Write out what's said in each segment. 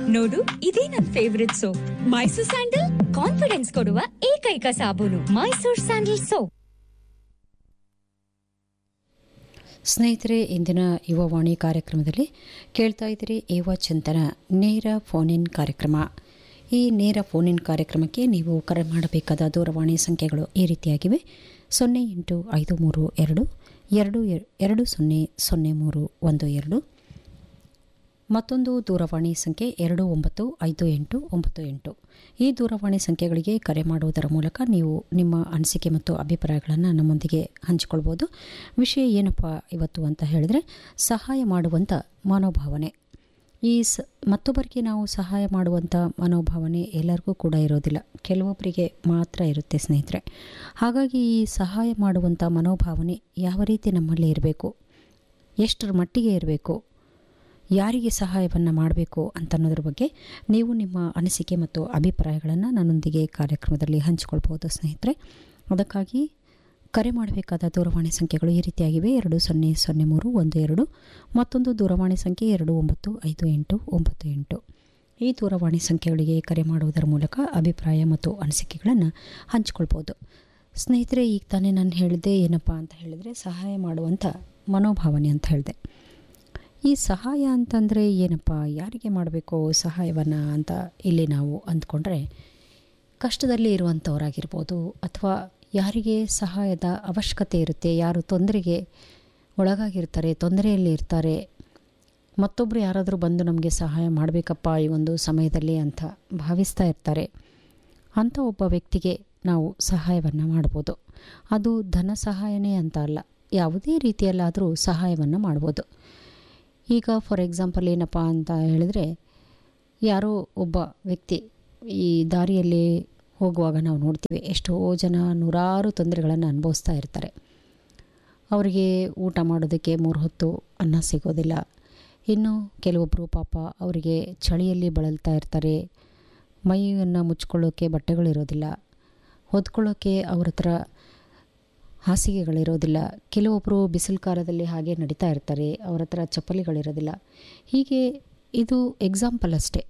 ನೋಡು ಇದೇ ನನ್ favourite soap Mysore Sandal confidence ಕೊಡುವ ಏಕೈಕ ಸಾಬೂನು ಮೈಸೂರ್ ಸ್ಯಾಂಡಲ್ ಸೋಪ್ ಸ್ನೇಹಿತರೆ ಇಂದಿನ ಯುವವಾಣಿ ಕಾರ್ಯಕ್ರಮದಲ್ಲಿ ಕೇಳ್ತಾ ಇದ್ದೀರಿ ಯುವ ಚಿಂತನ ನೇರ ಫೋನ್ ಇನ್ ಕಾರ್ಯಕ್ರಮ ಈ ನೇರ ಫೋನ್ ಇನ್ ಕಾರ್ಯಕ್ರಮಕ್ಕೆ ನೀವು ಕರೆ ಮಾಡಬೇಕಾದ ದೂರವಾಣಿ ಸಂಖ್ಯೆಗಳು ಈ ರೀತಿಯಾಗಿವೆ ಸೊನ್ನೆ ಎಂಟು ಐದು ಮೂರು ಎರಡು ಎರಡು ಎ- ಎರಡು ಸೊನ್ನೆ ಸೊನ್ನೆ ಮೂರು ಒಂದು ಎರಡು ಮತ್ತೊಂದು ದೂರವಾಣಿ ಸಂಖ್ಯೆ ಎರಡು ಒಂಬತ್ತು ಐದು ಎಂಟು ಒಂಬತ್ತು ಎಂಟು ಈ ದೂರವಾಣಿ ಸಂಖ್ಯೆಗಳಿಗೆ ಕರೆ ಮಾಡುವುದರ ಮೂಲಕ ನೀವು ನಿಮ್ಮ ಅನಿಸಿಕೆ ಮತ್ತು ಅಭಿಪ್ರಾಯಗಳನ್ನು ನಮ್ಮೊಂದಿಗೆ ಹಂಚಿಕೊಳ್ಬೋದು ವಿಷಯ ಏನಪ್ಪ ಇವತ್ತು ಅಂತ ಹೇಳಿದ್ರೆ ಸಹಾಯ ಮಾಡುವಂಥ ಮನೋಭಾವನೆ ಈ ಸ ಮತ್ತೊಬ್ಬರಿಗೆ ನಾವು ಸಹಾಯ ಮಾಡುವಂಥ ಮನೋಭಾವನೆ ಎಲ್ಲರಿಗೂ ಕೂಡ ಇರೋದಿಲ್ಲ ಕೆಲವೊಬ್ಬರಿಗೆ ಮಾತ್ರ ಇರುತ್ತೆ ಸ್ನೇಹಿತರೆ ಹಾಗಾಗಿ ಈ ಸಹಾಯ ಮಾಡುವಂಥ ಮನೋಭಾವನೆ ಯಾವ ರೀತಿ ನಮ್ಮಲ್ಲಿ ಇರಬೇಕು ಎಷ್ಟರ ಮಟ್ಟಿಗೆ ಇರಬೇಕು ಯಾರಿಗೆ ಸಹಾಯವನ್ನು ಮಾಡಬೇಕು ಅಂತ ಅನ್ನೋದ್ರ ಬಗ್ಗೆ ನೀವು ನಿಮ್ಮ ಅನಿಸಿಕೆ ಮತ್ತು ಅಭಿಪ್ರಾಯಗಳನ್ನು ನನ್ನೊಂದಿಗೆ ಕಾರ್ಯಕ್ರಮದಲ್ಲಿ ಹಂಚಿಕೊಳ್ಬೋದು ಸ್ನೇಹಿತರೆ ಅದಕ್ಕಾಗಿ ಕರೆ ಮಾಡಬೇಕಾದ ದೂರವಾಣಿ ಸಂಖ್ಯೆಗಳು ಈ ರೀತಿಯಾಗಿವೆ ಎರಡು ಸೊನ್ನೆ ಸೊನ್ನೆ ಮೂರು ಒಂದು ಎರಡು ಮತ್ತೊಂದು ದೂರವಾಣಿ ಸಂಖ್ಯೆ ಎರಡು ಒಂಬತ್ತು ಐದು ಎಂಟು ಒಂಬತ್ತು ಎಂಟು ಈ ದೂರವಾಣಿ ಸಂಖ್ಯೆಗಳಿಗೆ ಕರೆ ಮಾಡುವುದರ ಮೂಲಕ ಅಭಿಪ್ರಾಯ ಮತ್ತು ಅನಿಸಿಕೆಗಳನ್ನು ಹಂಚಿಕೊಳ್ಬೋದು ಸ್ನೇಹಿತರೆ ಈಗ ತಾನೇ ನಾನು ಹೇಳಿದೆ ಏನಪ್ಪ ಅಂತ ಹೇಳಿದರೆ ಸಹಾಯ ಮಾಡುವಂಥ ಮನೋಭಾವನೆ ಅಂತ ಹೇಳಿದೆ ಈ ಸಹಾಯ ಅಂತಂದರೆ ಏನಪ್ಪ ಯಾರಿಗೆ ಮಾಡಬೇಕು ಸಹಾಯವನ್ನು ಅಂತ ಇಲ್ಲಿ ನಾವು ಅಂದ್ಕೊಂಡ್ರೆ ಕಷ್ಟದಲ್ಲಿ ಇರುವಂಥವರಾಗಿರ್ಬೋದು ಅಥವಾ ಯಾರಿಗೆ ಸಹಾಯದ ಅವಶ್ಯಕತೆ ಇರುತ್ತೆ ಯಾರು ತೊಂದರೆಗೆ ಒಳಗಾಗಿರ್ತಾರೆ ತೊಂದರೆಯಲ್ಲಿ ಇರ್ತಾರೆ ಮತ್ತೊಬ್ಬರು ಯಾರಾದರೂ ಬಂದು ನಮಗೆ ಸಹಾಯ ಮಾಡಬೇಕಪ್ಪ ಈ ಒಂದು ಸಮಯದಲ್ಲಿ ಅಂತ ಭಾವಿಸ್ತಾ ಇರ್ತಾರೆ ಅಂಥ ಒಬ್ಬ ವ್ಯಕ್ತಿಗೆ ನಾವು ಸಹಾಯವನ್ನು ಮಾಡ್ಬೋದು ಅದು ಧನ ಸಹಾಯನೇ ಅಂತ ಅಲ್ಲ ಯಾವುದೇ ರೀತಿಯಲ್ಲಾದರೂ ಸಹಾಯವನ್ನು ಮಾಡ್ಬೋದು ಈಗ ಫಾರ್ ಎಕ್ಸಾಂಪಲ್ ಏನಪ್ಪ ಅಂತ ಹೇಳಿದ್ರೆ ಯಾರೋ ಒಬ್ಬ ವ್ಯಕ್ತಿ ಈ ದಾರಿಯಲ್ಲಿ ಹೋಗುವಾಗ ನಾವು ನೋಡ್ತೀವಿ ಎಷ್ಟೋ ಜನ ನೂರಾರು ತೊಂದರೆಗಳನ್ನು ಅನುಭವಿಸ್ತಾ ಇರ್ತಾರೆ ಅವರಿಗೆ ಊಟ ಮಾಡೋದಕ್ಕೆ ಮೂರು ಹೊತ್ತು ಅನ್ನ ಸಿಗೋದಿಲ್ಲ ಇನ್ನು ಕೆಲವೊಬ್ಬರು ಪಾಪ ಅವರಿಗೆ ಚಳಿಯಲ್ಲಿ ಬಳಲ್ತಾ ಇರ್ತಾರೆ ಮೈಯನ್ನು ಮುಚ್ಕೊಳ್ಳೋಕ್ಕೆ ಬಟ್ಟೆಗಳಿರೋದಿಲ್ಲ ಹೊದ್ಕೊಳ್ಳೋಕ್ಕೆ ಅವ್ರ ಹತ್ರ ಹಾಸಿಗೆಗಳಿರೋದಿಲ್ಲ ಕೆಲವೊಬ್ಬರು ಬಿಸಿಲು ಕಾಲದಲ್ಲಿ ಹಾಗೆ ನಡೀತಾ ಇರ್ತಾರೆ ಅವ್ರ ಹತ್ರ ಚಪ್ಪಲಿಗಳಿರೋದಿಲ್ಲ ಹೀಗೆ ಇದು ಎಕ್ಸಾಂಪಲ್ ಅಷ್ಟೇ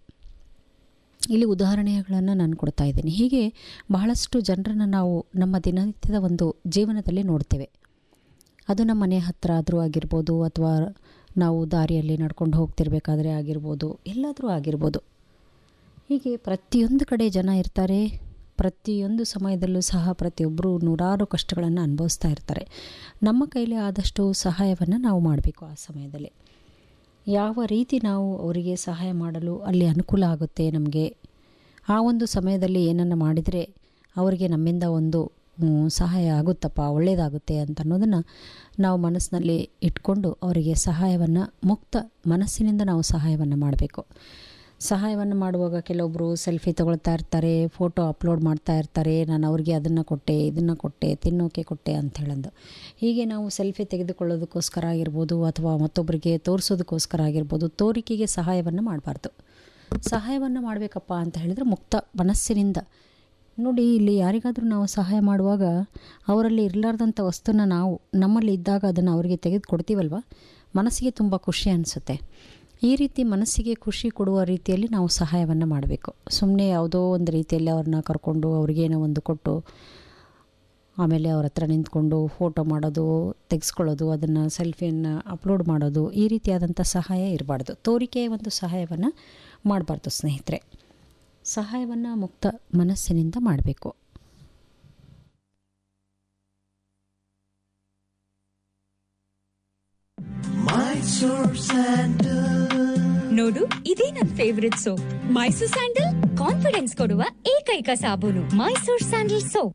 ಇಲ್ಲಿ ಉದಾಹರಣೆಗಳನ್ನು ನಾನು ಕೊಡ್ತಾ ಇದ್ದೀನಿ ಹೀಗೆ ಬಹಳಷ್ಟು ಜನರನ್ನು ನಾವು ನಮ್ಮ ದಿನನಿತ್ಯದ ಒಂದು ಜೀವನದಲ್ಲಿ ನೋಡ್ತೇವೆ ಅದು ನಮ್ಮ ಮನೆ ಹತ್ತಿರ ಆದರೂ ಆಗಿರ್ಬೋದು ಅಥವಾ ನಾವು ದಾರಿಯಲ್ಲಿ ನಡ್ಕೊಂಡು ಹೋಗ್ತಿರ್ಬೇಕಾದ್ರೆ ಆಗಿರ್ಬೋದು ಎಲ್ಲಾದರೂ ಆಗಿರ್ಬೋದು ಹೀಗೆ ಪ್ರತಿಯೊಂದು ಕಡೆ ಜನ ಇರ್ತಾರೆ ಪ್ರತಿಯೊಂದು ಸಮಯದಲ್ಲೂ ಸಹ ಪ್ರತಿಯೊಬ್ಬರು ನೂರಾರು ಕಷ್ಟಗಳನ್ನು ಅನುಭವಿಸ್ತಾ ಇರ್ತಾರೆ ನಮ್ಮ ಕೈಲಿ ಆದಷ್ಟು ಸಹಾಯವನ್ನು ನಾವು ಮಾಡಬೇಕು ಆ ಸಮಯದಲ್ಲಿ ಯಾವ ರೀತಿ ನಾವು ಅವರಿಗೆ ಸಹಾಯ ಮಾಡಲು ಅಲ್ಲಿ ಅನುಕೂಲ ಆಗುತ್ತೆ ನಮಗೆ ಆ ಒಂದು ಸಮಯದಲ್ಲಿ ಏನನ್ನು ಮಾಡಿದರೆ ಅವರಿಗೆ ನಮ್ಮಿಂದ ಒಂದು ಹ್ಮ್, ಸಹಾಯ ಆಗುತ್ತಪ್ಪ ಒಳ್ಳೆಯದಾಗುತ್ತೆ ಅಂತ ಅನ್ನೋದನ್ನು ನಾವು ಮನಸ್ಸಿನಲ್ಲಿ ಇಟ್ಕೊಂಡು ಅವರಿಗೆ ಸಹಾಯವನ್ನು ಮುಕ್ತ ಮನಸ್ಸಿನಿಂದ ನಾವು ಸಹಾಯವನ್ನು ಮಾಡಬೇಕು ಸಹಾಯವನ್ನು ಮಾಡುವಾಗ ಕೆಲವೊಬ್ಬರು ಸೆಲ್ಫಿ ತಗೊಳ್ತಾ ಇರ್ತಾರೆ ಫೋಟೋ ಅಪ್ಲೋಡ್ ಮಾಡ್ತಾ ಇರ್ತಾರೆ ನಾನು ಅವ್ರಿಗೆ ಅದನ್ನು ಕೊಟ್ಟೆ ಇದನ್ನು ಕೊಟ್ಟೆ ತಿನ್ನೋಕೆ ಕೊಟ್ಟೆ ಅಂತ ಹೇಳೋದು ಹೀಗೆ ನಾವು ಸೆಲ್ಫಿ ತೆಗೆದುಕೊಳ್ಳೋದಕ್ಕೋಸ್ಕರ ಆಗಿರ್ಬೋದು ಅಥವಾ ಮತ್ತೊಬ್ಬರಿಗೆ ತೋರಿಸೋದಕ್ಕೋಸ್ಕರ ಆಗಿರ್ಬೋದು ತೋರಿಕೆಗೆ ಸಹಾಯವನ್ನು ಮಾಡಬಾರ್ದು ಸಹಾಯವನ್ನು ಮಾಡಬೇಕಪ್ಪ ಅಂತ ಹೇಳಿದರೆ ಮುಕ್ತ ಮನಸ್ಸಿನಿಂದ ನೋಡಿ ಇಲ್ಲಿ ಯಾರಿಗಾದರೂ ನಾವು ಸಹಾಯ ಮಾಡುವಾಗ ಅವರಲ್ಲಿ ಇರಲಾರ್ದಂಥ ವಸ್ತುನ ನಾವು ನಮ್ಮಲ್ಲಿ ಇದ್ದಾಗ ಅದನ್ನು ಅವರಿಗೆ ತೆಗೆದು ಕೊಡ್ತೀವಲ್ವ ಮನಸ್ಸಿಗೆ ತುಂಬ ಖುಷಿ ಅನಿಸುತ್ತೆ ಈ ರೀತಿ ಮನಸ್ಸಿಗೆ ಖುಷಿ ಕೊಡುವ ರೀತಿಯಲ್ಲಿ ನಾವು ಸಹಾಯವನ್ನು ಮಾಡಬೇಕು ಸುಮ್ಮನೆ ಯಾವುದೋ ಒಂದು ರೀತಿಯಲ್ಲಿ ಅವ್ರನ್ನ ಕರ್ಕೊಂಡು ಅವ್ರಿಗೇನೋ ಒಂದು ಕೊಟ್ಟು ಆಮೇಲೆ ಅವ್ರ ಹತ್ರ ನಿಂತ್ಕೊಂಡು ಫೋಟೋ ಮಾಡೋದು ತೆಗೆಸ್ಕೊಳ್ಳೋದು ಅದನ್ನು ಸೆಲ್ಫಿಯನ್ನು ಅಪ್ಲೋಡ್ ಮಾಡೋದು ಈ ರೀತಿಯಾದಂಥ ಸಹಾಯ ಇರಬಾರ್ದು ತೋರಿಕೆಯ ಒಂದು ಸಹಾಯವನ್ನು ಮಾಡಬಾರ್ದು ಸ್ನೇಹಿತರೆ ಸಹಾಯವನ್ನು ಮುಕ್ತ ಮನಸ್ಸಿನಿಂದ ಮಾಡಬೇಕು ನೋಡು ಇದೇ ನನ್ favourite soap Mysore Sandal confidence ಕೊಡುವ ಏಕೈಕ ಸಾಬೂನು ಮೈಸೂರ್ ಸ್ಯಾಂಡಲ್ ಸೋಪ್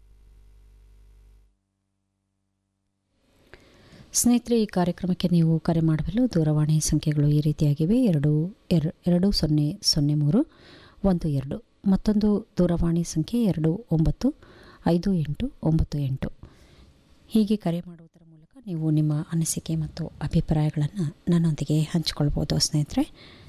ಸ್ನೇಹಿತರೆ ಈ ಕಾರ್ಯಕ್ರಮಕ್ಕೆ ನೀವು ಕರೆ ಮಾಡಬಲ್ಲ ದೂರವಾಣಿ ಸಂಖ್ಯೆಗಳು ಈ ರೀತಿಯಾಗಿವೆ ಎರಡು ಎರ- ಎರಡು ಸೊನ್ನೆ ಸೊನ್ನೆ ಮೂರು ಒಂದು ಎರಡು ಮತ್ತೊಂದು ದೂರವಾಣಿ ಸಂಖ್ಯೆ ಎರಡು ಒಂಬತ್ತು ಐದು ಎಂಟು ಒಂಬತ್ತು ಎಂಟು ಹೀಗೆ ಕರೆ ಮಾಡುವುದರ ಮೂಲಕ ನೀವು ನಿಮ್ಮ ಅನಿಸಿಕೆ ಮತ್ತು ಅಭಿಪ್ರಾಯಗಳನ್ನು ನನ್ನೊಂದಿಗೆ ಹಂಚಿಕೊಳ್ಬೋದು ಸ್ನೇಹಿತರೆ